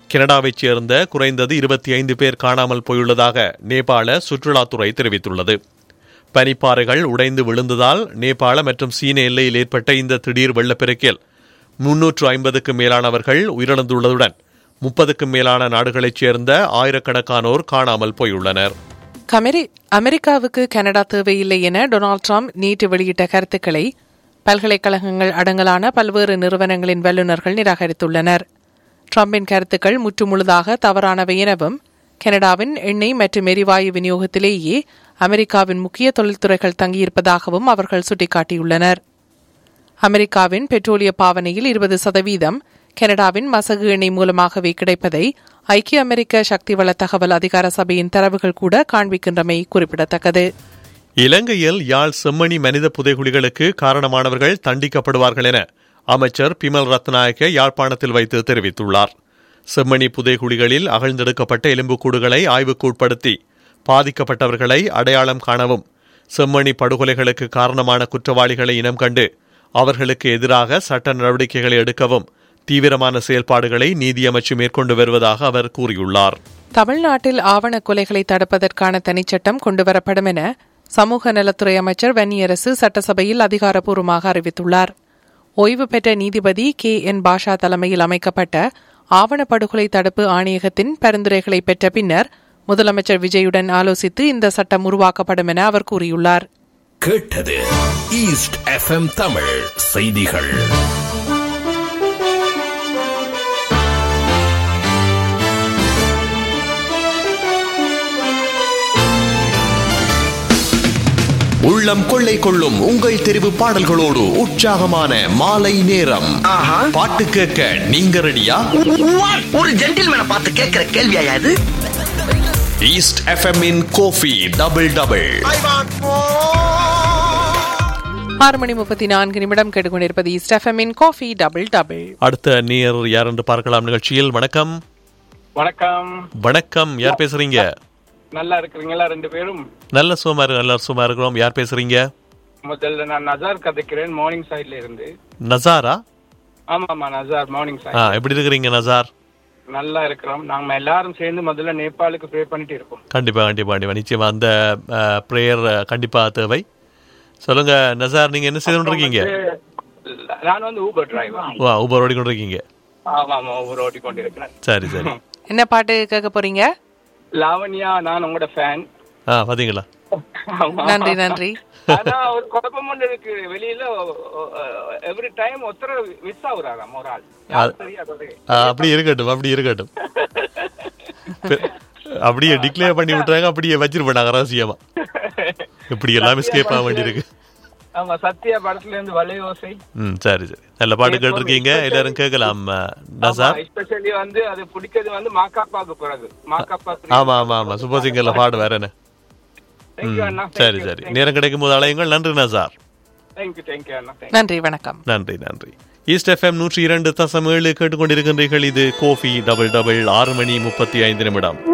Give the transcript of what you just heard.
கனடாவைச் சேர்ந்த குறைந்தது இருபத்தி ஐந்து பேர் காணாமல் போயுள்ளதாக நேபாள சுற்றுலாத்துறை தெரிவித்துள்ளது பனிப்பாறைகள் உடைந்து விழுந்ததால் நேபாள மற்றும் சீன எல்லையில் ஏற்பட்ட இந்த திடீர் வெள்ளப்பெருக்கில் முன்னூற்று ஐம்பதுக்கும் மேலானவர்கள் உயிரிழந்துள்ளதுடன் முப்பதுக்கும் மேலான நாடுகளைச் சேர்ந்த ஆயிரக்கணக்கானோர் காணாமல் போயுள்ளனர் கமெரி அமெரிக்காவுக்கு கனடா தேவையில்லை என டொனால்ட் ட்ரம்ப் நேற்று வெளியிட்ட கருத்துக்களை பல்கலைக்கழகங்கள் அடங்கலான பல்வேறு நிறுவனங்களின் வல்லுநர்கள் நிராகரித்துள்ளனர் ட்ரம்பின் கருத்துக்கள் முற்றுமுழுதாக தவறானவை எனவும் கனடாவின் எண்ணெய் மற்றும் எரிவாயு விநியோகத்திலேயே அமெரிக்காவின் முக்கிய தொழில்துறைகள் தங்கியிருப்பதாகவும் அவர்கள் சுட்டிக்காட்டியுள்ளனர் அமெரிக்காவின் பெட்ரோலிய பாவனையில் இருபது சதவீதம் கனடாவின் மசகு எண்ணெய் மூலமாகவே கிடைப்பதை ஐக்கிய அமெரிக்க சக்தி வள தகவல் அதிகார சபையின் தரவுகள் கூட காண்பிக்கின்றமை குறிப்பிடத்தக்கது இலங்கையில் யாழ் செம்மணி மனித புதைகுழிகளுக்கு காரணமானவர்கள் தண்டிக்கப்படுவார்கள் என அமைச்சர் பிமல் ரத்நாயக்க யாழ்ப்பாணத்தில் வைத்து தெரிவித்துள்ளார் செம்மணி புதைகுழிகளில் அகழ்ந்தெடுக்கப்பட்ட எலும்புக்கூடுகளை ஆய்வுக்கு உட்படுத்தி பாதிக்கப்பட்டவர்களை அடையாளம் காணவும் செம்மணி படுகொலைகளுக்கு காரணமான குற்றவாளிகளை இனம் கண்டு அவர்களுக்கு எதிராக சட்ட நடவடிக்கைகளை எடுக்கவும் தீவிரமான செயல்பாடுகளை நீதியமைச்சு மேற்கொண்டு வருவதாக அவர் கூறியுள்ளார் தமிழ்நாட்டில் ஆவண கொலைகளை தடுப்பதற்கான தனிச்சட்டம் கொண்டுவரப்படும் என சமூக நலத்துறை அமைச்சர் வன்னியரசு சட்டசபையில் அதிகாரப்பூர்வமாக அறிவித்துள்ளார் ஓய்வு பெற்ற நீதிபதி கே என் பாஷா தலைமையில் அமைக்கப்பட்ட ஆவண படுகொலை தடுப்பு ஆணையகத்தின் பரிந்துரைகளை பெற்ற பின்னர் முதலமைச்சர் விஜயுடன் ஆலோசித்து இந்த சட்டம் உருவாக்கப்படும் என அவர் கூறியுள்ளார் கேட்டது ஈஸ்ட் எஃப்எம் தமிழ் செய்திகள் உள்ளம் கொள்ளை கொள்ளும் உங்கள் தெரிவு பாடல்களோடு உற்சாகமான மாலை நேரம் பாட்டு கேட்க நீங்க ரெடியா ஒரு ஜென்டில்மேனை பார்த்து கேட்கிற கேள்வியா இது ஈஸ்ட் எஃப்எம் இன் கோஃபி டபுள் டபுள் ஆறு மணி முப்பத்தி நான்கு நிமிடம் கேட்டுக்கொண்டிருப்பது ஸ்டெஃபமின் காஃபி டபுள் டபுள் அடுத்த நேர் யார் என்று பார்க்கலாம் நிகழ்ச்சியில் வணக்கம் வணக்கம் வணக்கம் யார் பேசுறீங்க நல்லா இருக்கிறீங்களா ரெண்டு பேரும் நல்ல சும்மா இருக்கு நல்ல சும்மா இருக்கிறோம் யார் பேசுறீங்க முதல்ல நான் நசார் கதைக்கிறேன் மார்னிங் சைட்ல இருந்து நசாரா ஆமா ஆமா நசார் மார்னிங் ஆ சைட் எப்படி இருக்கிறீங்க நசார் நல்லா இருக்கிறோம் நாங்க எல்லாரும் சேர்ந்து முதல்ல நேபாளுக்கு ப்ரே பண்ணிட்டு இருக்கோம் கண்டிப்பா கண்டிப்பா கண்டிப்பா நிச்சயமா அந்த ப்ரேயர் கண்டிப்பா தேவை சொல்லுங்க நசார் நீங்க என்ன செய்து இருக்கீங்க வந்து, நான் வந்து ஊபர் டிரைவர் வா ஊபர் ஓடிக்கொண்டு இருக்கீங்க ஆமா ஆமா ஊபர் ஓட்டி கொண்டு இருக்கிறேன் சரி சரி என்ன பாட்டு கேட்க போறீங்க லாவண்யா நான் உங்களோட ஃபேன் ஆ பாத்தீங்களா நன்றி நன்றி ஆனா ஒரு குழப்பம் ஒன்று இருக்கு வெளியில எவ்ரி டைம் ஒருத்தர் மிஸ் ஆகுறாராம் ஒரு ஆள் யாரு தெரியாது ஆ, அப்படி இருக்கட்டும் அப்படி இருக்கட்டும் பெ- அப்படியே டிக்ளேர் பண்ணி விட்டுறாங்க அப்படியே வச்சிருப்பாங்க ரகசியமா இப்படி எல்லாம் எஸ்கேப் ஆக வேண்டியிருக்கு ஆமா சத்யா படத்துல இருந்து வலையோசை ம் சரி சரி நல்ல பாட்டு கேட்டிருக்கீங்க எல்லாரும் கேட்கலாம் ஆ, நசார் எஸ்பெஷலி வந்து அது பிடிக்கிறது வந்து மாக்காப்பாக்கு பிறகு மாக்காப்பா ஆமா ஆமா ஆமா சூப்பர் சிங்கர்ல பாடு வேற என்ன தேங்க்யூ அண்ணா சரி சரி நேரம் கிடைக்கும் போது அலையுங்கள் நன்றி நசார் தேங்க்யூ தேங்க்யூ அண்ணா thank you. நன்றி வணக்கம் நன்றி நன்றி ஈஸ்ட் எஃப்எம் நூற்றி இரண்டு தசம் ஏழு கேட்டுக்கொண்டிருக்கின்றீர்கள் இது கோஃபி டபுள் டபுள் ஆறு மணி முப்பத்தி ஐந்து நிமிடம்